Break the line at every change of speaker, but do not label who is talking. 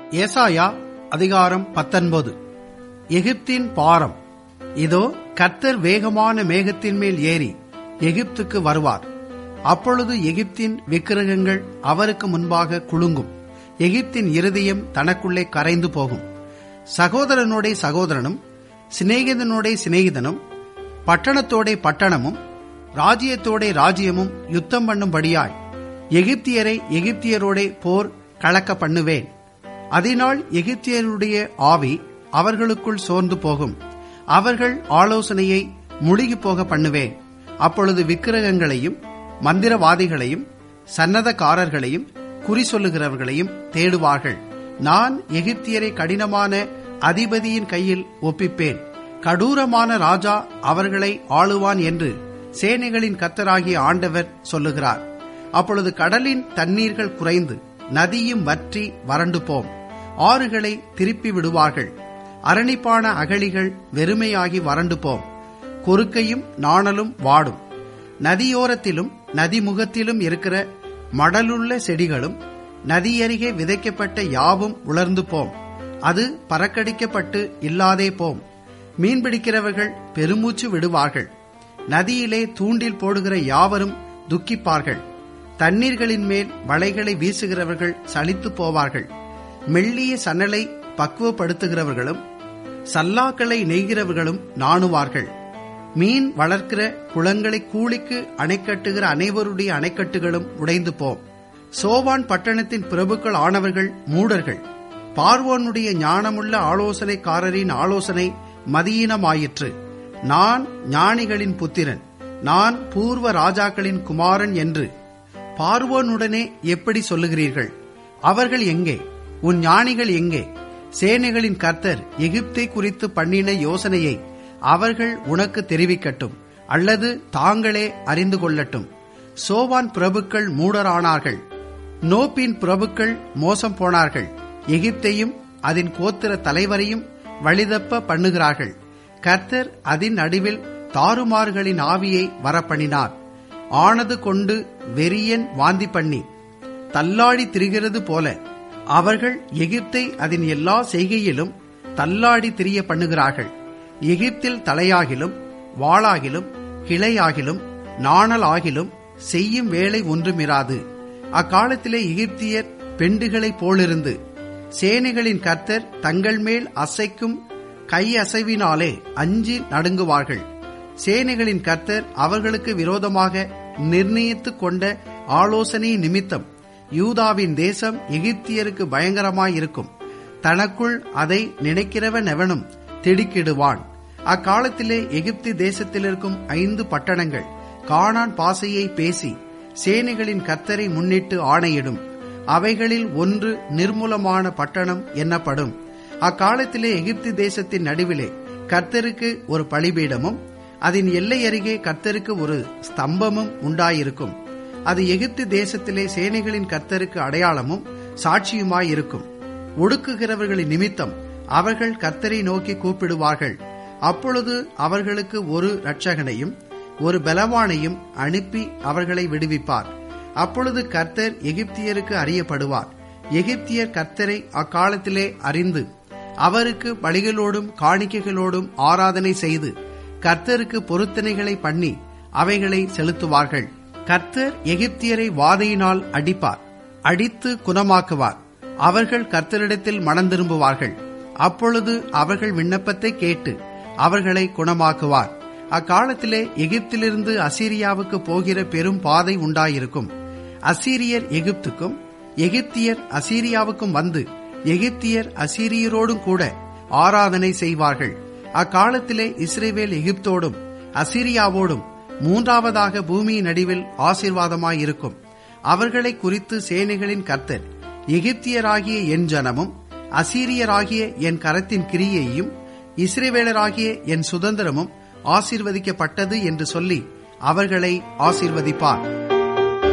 ஏசாயா அதிகாரம் பத்தொன்பது எகிப்தின் பாரம் இதோ கர்த்தர் வேகமான மேகத்தின் மேல் ஏறி எகிப்துக்கு வருவார் அப்பொழுது எகிப்தின் விக்கிரகங்கள் அவருக்கு முன்பாக குலுங்கும் எகிப்தின் இருதயம் தனக்குள்ளே கரைந்து போகும் சகோதரனோடே சகோதரனும் சிநேகிதனோடே சிநேகிதனும் பட்டணத்தோடே பட்டணமும் ராஜ்யத்தோடே ராஜ்யமும் யுத்தம் பண்ணும்படியாய் எகிப்தியரை எகிப்தியரோடே போர் கலக்க பண்ணுவேன் அதனால் எகிப்தியருடைய ஆவி அவர்களுக்குள் சோர்ந்து போகும் அவர்கள் ஆலோசனையை முழுகி போக பண்ணுவேன் அப்பொழுது விக்கிரகங்களையும் மந்திரவாதிகளையும் சன்னதக்காரர்களையும் குறி சொல்லுகிறவர்களையும் தேடுவார்கள் நான் எகிப்தியரை கடினமான அதிபதியின் கையில் ஒப்பிப்பேன் கடூரமான ராஜா அவர்களை ஆளுவான் என்று சேனைகளின் கத்தராகிய ஆண்டவர் சொல்லுகிறார் அப்பொழுது கடலின் தண்ணீர்கள் குறைந்து நதியும் வற்றி வறண்டு போம் ஆறுகளை திருப்பி விடுவார்கள் அரணிப்பான அகழிகள் வெறுமையாகி வறண்டு போம் கொறுக்கையும் நாணலும் வாடும் நதியோரத்திலும் நதிமுகத்திலும் இருக்கிற மடலுள்ள செடிகளும் நதியருகே விதைக்கப்பட்ட யாவும் உலர்ந்து போம் அது பறக்கடிக்கப்பட்டு இல்லாதே போம் மீன்பிடிக்கிறவர்கள் பெருமூச்சு விடுவார்கள் நதியிலே தூண்டில் போடுகிற யாவரும் துக்கிப்பார்கள் தண்ணீர்களின் மேல் வலைகளை வீசுகிறவர்கள் சலித்து போவார்கள் மெல்லிய சன்னலை பக்குவப்படுத்துகிறவர்களும் சல்லாக்களை நெய்கிறவர்களும் நாணுவார்கள் மீன் வளர்க்கிற குளங்களை கூலிக்கு அணை கட்டுகிற அனைவருடைய அணைக்கட்டுகளும் உடைந்து போம் சோவான் பட்டணத்தின் பிரபுக்கள் ஆனவர்கள் மூடர்கள் பார்வோனுடைய ஞானமுள்ள ஆலோசனைக்காரரின் ஆலோசனை மதியீனமாயிற்று நான் ஞானிகளின் புத்திரன் நான் பூர்வ ராஜாக்களின் குமாரன் என்று பார்வோனுடனே எப்படி சொல்லுகிறீர்கள் அவர்கள் எங்கே உன் ஞானிகள் எங்கே சேனைகளின் கர்த்தர் எகிப்தை குறித்து பண்ணின யோசனையை அவர்கள் உனக்கு தெரிவிக்கட்டும் அல்லது தாங்களே அறிந்து கொள்ளட்டும் சோவான் பிரபுக்கள் மூடரானார்கள் நோப்பின் பிரபுக்கள் மோசம் போனார்கள் எகிப்தையும் அதன் கோத்திர தலைவரையும் வழிதப்ப பண்ணுகிறார்கள் கர்த்தர் அதன் நடுவில் தாறுமாறுகளின் ஆவியை வரப்பண்ணினார் ஆனது கொண்டு வெறியன் வாந்தி பண்ணி தள்ளாடி திரிகிறது போல அவர்கள் எகிப்தை அதன் எல்லா செய்கையிலும் தள்ளாடி திரிய பண்ணுகிறார்கள் எகிப்தில் தலையாகிலும் வாளாகிலும் கிளையாகிலும் நாணலாகிலும் செய்யும் வேலை ஒன்றுமிராது அக்காலத்திலே எகிப்தியர் பெண்டுகளைப் போலிருந்து சேனைகளின் கர்த்தர் தங்கள் மேல் அசைக்கும் கை அசைவினாலே அஞ்சி நடுங்குவார்கள் சேனைகளின் கர்த்தர் அவர்களுக்கு விரோதமாக நிர்ணயித்துக் கொண்ட ஆலோசனை நிமித்தம் யூதாவின் தேசம் எகிப்தியருக்கு பயங்கரமாயிருக்கும் தனக்குள் அதை நினைக்கிறவன் எவனும் திடுக்கிடுவான் அக்காலத்திலே எகிப்து தேசத்தில் இருக்கும் ஐந்து பட்டணங்கள் காணான் பாசையை பேசி சேனைகளின் கத்தரை முன்னிட்டு ஆணையிடும் அவைகளில் ஒன்று நிர்மூலமான பட்டணம் என்னப்படும் அக்காலத்திலே எகிப்து தேசத்தின் நடுவிலே கர்த்தருக்கு ஒரு பலிபீடமும் அதன் எல்லை அருகே கர்த்தருக்கு ஒரு ஸ்தம்பமும் உண்டாயிருக்கும் அது எகிப்து தேசத்திலே சேனைகளின் கர்த்தருக்கு அடையாளமும் சாட்சியுமாயிருக்கும் ஒடுக்குகிறவர்களின் நிமித்தம் அவர்கள் கர்த்தரை நோக்கி கூப்பிடுவார்கள் அப்பொழுது அவர்களுக்கு ஒரு இரட்சகனையும் ஒரு பலவானையும் அனுப்பி அவர்களை விடுவிப்பார் அப்பொழுது கர்த்தர் எகிப்தியருக்கு அறியப்படுவார் எகிப்தியர் கர்த்தரை அக்காலத்திலே அறிந்து அவருக்கு பலிகளோடும் காணிக்கைகளோடும் ஆராதனை செய்து கர்த்தருக்கு பொருத்தனைகளை பண்ணி அவைகளை செலுத்துவார்கள் கர்த்தர் எகிப்தியரை வாதையினால் அடிப்பார் அடித்து குணமாக்குவார் அவர்கள் கர்த்தரிடத்தில் மனம் திரும்புவார்கள் அப்பொழுது அவர்கள் விண்ணப்பத்தை கேட்டு அவர்களை குணமாக்குவார் அக்காலத்திலே எகிப்திலிருந்து அசீரியாவுக்கு போகிற பெரும் பாதை உண்டாயிருக்கும் அசீரியர் எகிப்துக்கும் எகிப்தியர் அசீரியாவுக்கும் வந்து எகிப்தியர் அசீரியரோடும் கூட ஆராதனை செய்வார்கள் அக்காலத்திலே இஸ்ரேவேல் எகிப்தோடும் அசீரியாவோடும் மூன்றாவதாக பூமியின் நடுவில் ஆசீர்வாதமாயிருக்கும் அவர்களை குறித்து சேனைகளின் கர்த்தர் எகிப்தியராகிய என் ஜனமும் அசீரியராகிய என் கரத்தின் கிரியையும் இஸ்ரேவேலராகிய என் சுதந்திரமும் ஆசீர்வதிக்கப்பட்டது என்று சொல்லி அவர்களை ஆசீர்வதிப்பார்